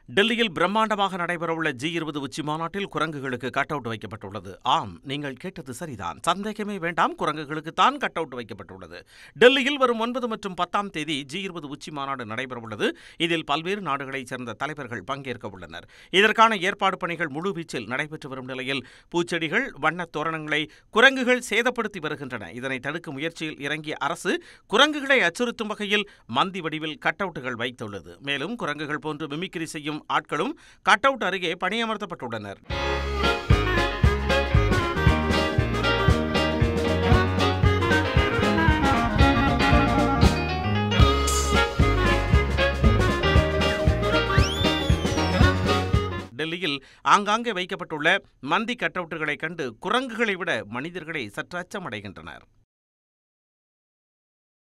டெல்லியில் பிரம்மாண்டமாக நடைபெறவுள்ள ஜி இருபது உச்சி மாநாட்டில் குரங்குகளுக்கு கட் அவுட் வைக்கப்பட்டுள்ளது ஆம் நீங்கள் கேட்டது சரிதான் சந்தேகமே வேண்டாம் குரங்குகளுக்கு தான் கட் அவுட் வைக்கப்பட்டுள்ளது டெல்லியில் வரும் ஒன்பது மற்றும் பத்தாம் தேதி ஜி இருபது உச்சி மாநாடு நடைபெறவுள்ளது இதில் பல்வேறு நாடுகளைச் சேர்ந்த தலைவர்கள் பங்கேற்க உள்ளனர் இதற்கான ஏற்பாடு பணிகள் முழுவீச்சில் நடைபெற்று வரும் நிலையில் பூச்செடிகள் வண்ணத் தோரணங்களை குரங்குகள் சேதப்படுத்தி வருகின்றன இதனை தடுக்கும் முயற்சியில் இறங்கிய அரசு குரங்குகளை அச்சுறுத்தும் வகையில் மந்தி வடிவில் கட் அவுட்டுகள் வைத்துள்ளது மேலும் குரங்குகள் போன்று மிமிக்ரி செய்யும் ஆட்களும் கட் அவுட் அருகே பணியமர்த்தப்பட்டுள்ளனர் டெல்லியில் ஆங்காங்கே வைக்கப்பட்டுள்ள மந்தி கட்டவுட்டுகளை கண்டு குரங்குகளை விட மனிதர்களே சற்று அச்சமடைகின்றனர்